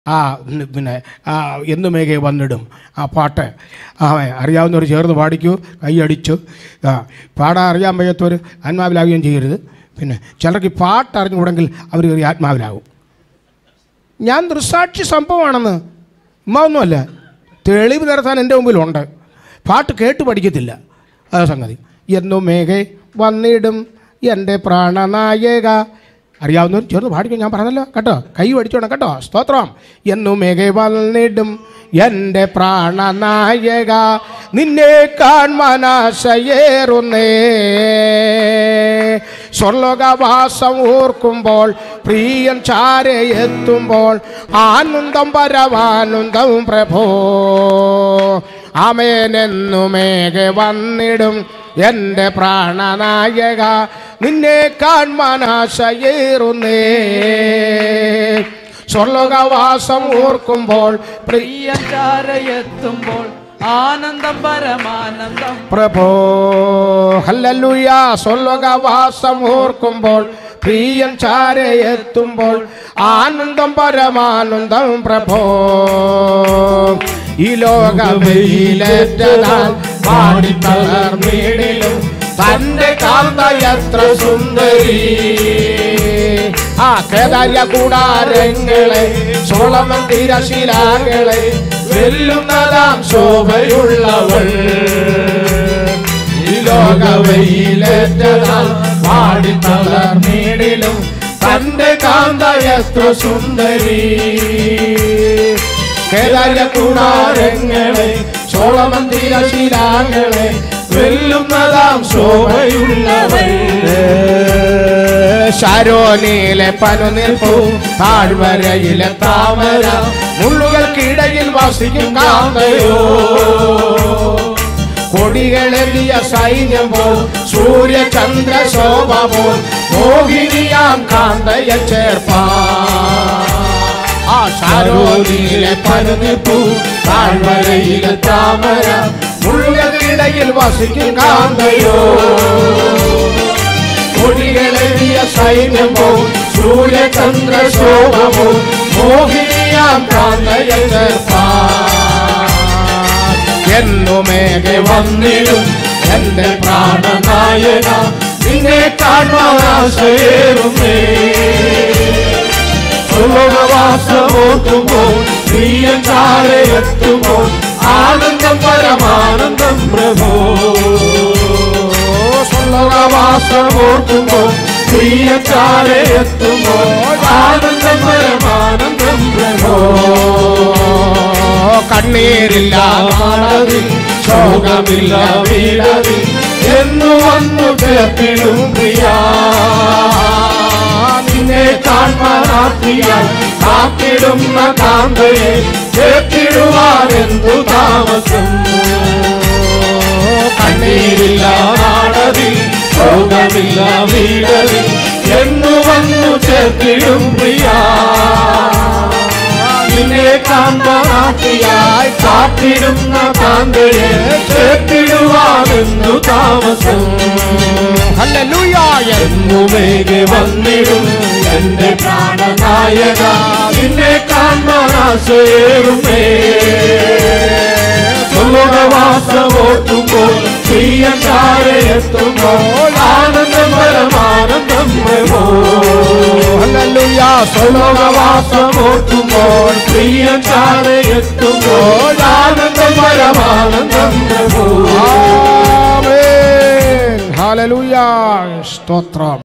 ആ ഉം, പിന്നെ ആ എന്നുമേകെ വന്നിടും ആ പാട്ട് ആ അറിയാവുന്നവർ ചേർന്ന് പാടിക്കൂ കൈയടിച്ചു ആ പാടാൻ അറിയാൻ വയ്യാത്തവർ ആത്മാവിലാവുകയും ചെയ്യരുത് പിന്നെ ചിലർക്ക് ഈ പാട്ട് അറിഞ്ഞുകൂടെങ്കിൽ അവർ കയറി ആത്മാവിലാവും ഞാൻ ദൃസാക്ഷി സംഭവമാണെന്ന് ഉമ്മ ഒന്നുമല്ല തെളിവ് നിരത്താൻ എൻ്റെ മുമ്പിലുണ്ട് പാട്ട് കേട്ട് പഠിക്കത്തില്ല അതാ സംഗതി എന്നും മേഘെ വന്നിടും എൻ്റെ പ്രാണനായക അറിയാവുന്നവർ ചേർന്ന് പാടിക്കും ഞാൻ പറഞ്ഞല്ലോ കേട്ടോ കൈ പഠിച്ചോണം കേട്ടോ സ്തോത്രം എന്നും മേഘെ വന്നിടും എൻ്റെ പ്രാണനായക നിന്നെ കാൺമനാശയേറുന്നേ സ്വർലോകവാസം ഓർക്കുമ്പോൾ പ്രിയൻ ചാരെ എത്തുമ്പോൾ ആനന്ദം പരമാനന്ദം പ്രഭോ ആമേനെന്നുമേകെ വന്നിടും എൻ്റെ പ്രാണനായക നിന്നെ കാൺമനാശയേറുന്നേ സ്വർലോകവാസം ഓർക്കുമ്പോൾ പ്രിയ പ്രിയചാരയെത്തുമ്പോൾ ആനന്ദം പരമാനന്ദം പ്രഭോ ഹല്ലലുയ സ്വർലോകവാസം ഓർക്കുമ്പോൾ പ്രിയൻ ചാരെ എത്തുമ്പോൾ ആനന്ദം പരമാനന്ദം പ്രഭോ ഈ ലോകവെയിലേറ്റതാൽ പാടിത്തളർന്നിടിലും തന്റെ കാന്ത എത്ര സുന്ദരി ആ കേദാര്യ കൂടാരങ്ങളെ സോളമൻ തിരശിലാകളെ വെല്ലുന്നതാം ശോഭയുള്ളവൾ ഈ ലോകവയിലേറ്റതാൽ പാടിത്തളർന്നിടിലും തന്റെ കാന്ത എത്ര സുന്ദരി കേദാര്യ കൂടാരങ്ങളെ സോളമന്ദിര ശിലാങ്ങളെ വെല്ലുന്നതാം ശോഭയുള്ളവൾ ശാരോനിലെ പനുനിൽപ്പു താഴ്വരയിലെ താമര മുള്ളുകൾക്കിടയിൽ വസിക്കും കാന്തയോ കൊടികളെറിയ സൈന്യം പോൽ സൂര്യചന്ദ്ര ശോഭ പോൽ മോഹിനിയാം കാന്തയെ ചേർപ്പാ ആ ശാരോനിലെ പരുന്നിപ്പൂ താഴ്വരയിലെ താമര മുള്ളുകൾക്കിടയിൽ വസിക്കും കാന്തയോ കൊടികളെറിയ സൈന്യം പോൽ സൂര്യചന്ദ്ര ശോഭ പോൽ മോഹിനിയാം കാന്തയെ ചേർപ്പാ എന്നുമേകെ വന്നിടും എന്റെ പ്രാണനായക നിന്നെ കാണാശയേറുമേ സുലോകവാസമോർക്കുമ്പോൾ പ്രിയൻ ചാരെ എത്തുമ്പോൾ ആനന്ദം പരമാനന്ദം പ്രഭോ സുലോകവാസമോർക്കുമ്പോൾ പ്രിയൻ ചാരെ എത്തുമ്പോൾ ആനന്ദം പരമാനന്ദം പ്രഭോ കണ്ണീരില്ല നാടതിൽ ശോകമില്ല വീടതിൽ എന്നു വന്നു ചേർത്തിടും പ്രിയ നിന്നെ കാൺമാനാത്തിയാൽ കാത്തിടുന്ന കാന്തയെ ചേർത്തിടുവാൻ എന്തു താമസം കണ്ണീരില്ല നാടതിൽ ശോകമില്ല വീടതിൽ എന്നു വന്നു ചേർത്തിടും പ്രിയ നിന്നെ കാന്തനാട്ടിയായി കാത്തിടുന്ന കാന്തയെ ചേർത്തിടുവാനെന്നു താമസം എന്നുമേകെ വന്നിടും എന്റെ പ്രാണനായക നിന്നെ കാൺമാനാശയേറുമേ സുലോകവാസമോർക്കുമ്പോൾ പ്രിയൻ ചാരെ എത്തുമ്പോൾ ആനന്ദം പരമാനന്ദം പ്രഭോ സുലോകവാസമോർക്കുമ്പോൾ പ്രിയൻ ചാരെ എത്തുമ്പോൾ ആനന്ദം പരമാനന്ദം പ്രഭോ ഹാലലൂയ സ്തോത്രം